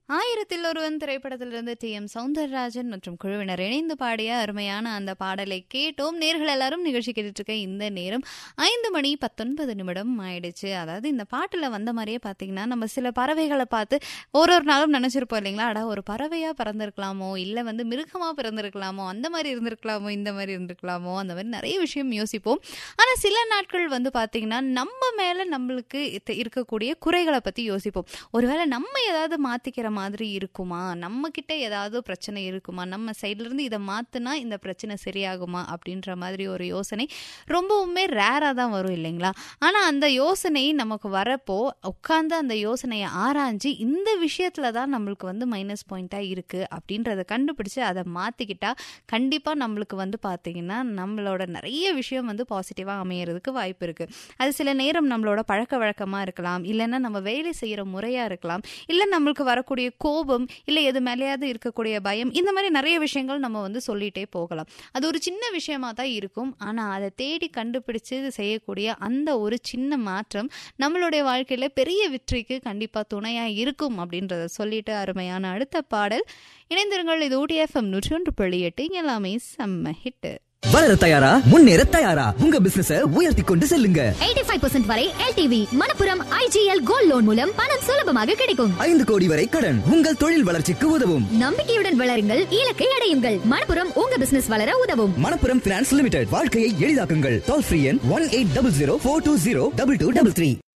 ஆயிரத்தில் ஒருவன் திரைப்படத்திலிருந்து டி எம் சவுந்தரராஜன் மற்றும் குழுவினர் இணைந்து பாடிய அருமையான அந்த பாடலை கேட்டோம் நேர்கள் எல்லாரும் நிகழ்ச்சி கேட்டுட்டு இருக்க இந்த நேரம் ஐந்து மணி பத்தொன்பது நிமிடம் ஆயிடுச்சு அதாவது இந்த பாட்டுல வந்த மாதிரியே பாத்தீங்கன்னா நம்ம சில பறவைகளை பார்த்து ஒரு ஒரு நாளும் நினைச்சிருப்போம் இல்லைங்களா அடா ஒரு பறவையா பிறந்திருக்கலாமோ இல்ல வந்து மிருகமா பிறந்திருக்கலாமோ அந்த மாதிரி இருந்திருக்கலாமோ இந்த மாதிரி இருந்திருக்கலாமோ அந்த மாதிரி நிறைய விஷயம் யோசிப்போம் ஆனா சில நாட்கள் வந்து பாத்தீங்கன்னா நம்ம மேல நம்மளுக்கு இத்த- இருக்கக்கூடிய குறைகளை பத்தி யோசிப்போம் ஒருவேளை நம்ம ஏதாவது மாத்திக்கிற மாதிரி இருக்குமா நம்ம கிட்ட ஏதாவது பிரச்சனை இருக்குமா நம்ம சைட்ல இருந்து இதை மாத்துனா இந்த பிரச்சனை சரியாகுமா அப்படின்ற மாதிரி ஒரு யோசனை ரொம்பவுமே ரேரா தான் வரும் இல்லைங்களா ஆனா அந்த யோசனை நமக்கு வரப்போ உட்கார்ந்து அந்த யோசனையை ஆராய்ஞ்சு இந்த விஷயத்துல தான் நம்மளுக்கு வந்து மைனஸ் பாயிண்டா இருக்கு அப்படின்றத கண்டுபிடிச்சு அதை மாத்திக்கிட்டா கண்டிப்பா நம்மளுக்கு வந்து பாத்தீங்கன்னா நம்மளோட நிறைய விஷயம் வந்து பாசிட்டிவா அமையறதுக்கு வாய்ப்பு இருக்கு அது சில நேரம் நம்மளோட பழக்க வழக்கமா இருக்கலாம் இல்லைன்னா நம்ம வேலை செய்யற முறையா இருக்கலாம் இல்ல நம்மளுக்கு வரக்கூடிய கோபம் இல்ல எது மேலேயாவது இருக்கக்கூடிய பயம் இந்த மாதிரி நிறைய விஷயங்கள் நம்ம வந்து சொல்லிட்டே போகலாம் அது ஒரு சின்ன விஷயமா தான் இருக்கும் ஆனா அதை தேடி கண்டுபிடிச்சு செய்யக்கூடிய அந்த ஒரு சின்ன மாற்றம் நம்மளுடைய வாழ்க்கையில பெரிய வெற்றிக்கு கண்டிப்பா துணையா இருக்கும் அப்படின்றத சொல்லிட்டு அருமையான அடுத்த பாடல் இணைந்திருங்கள் இது ஊட்டி எஃப்எம் நூற்றி ஒன்று புள்ளி எட்டு இங்க எல்லாமே செம்ம ஹிட் வளர தயாரா முன்னேற தயாரா உங்க பிசினஸ உயர்த்தி கொண்டு செல்லுங்க 85% வரை LTV Manappuram IGL gold loan மூலம் பணம் சுலபமாக கிடைக்கும் ஐந்து கோடி வரை கடன் உங்கள் தொழில் வளர்ச்சிக்கு உதவும் நம்பிக்கையுடன் வளருங்கள் இலக்கை அடையுங்கள் மணப்புரம் உங்க பிசினஸ் வளர உதவும் மணப்புரம் பினான்ஸ் லிமிடெட் வாழ்க்கையை எளிதாக்குங்கள் டோல் ஃப்ரீ எண் one eight double zero four two zero double two double three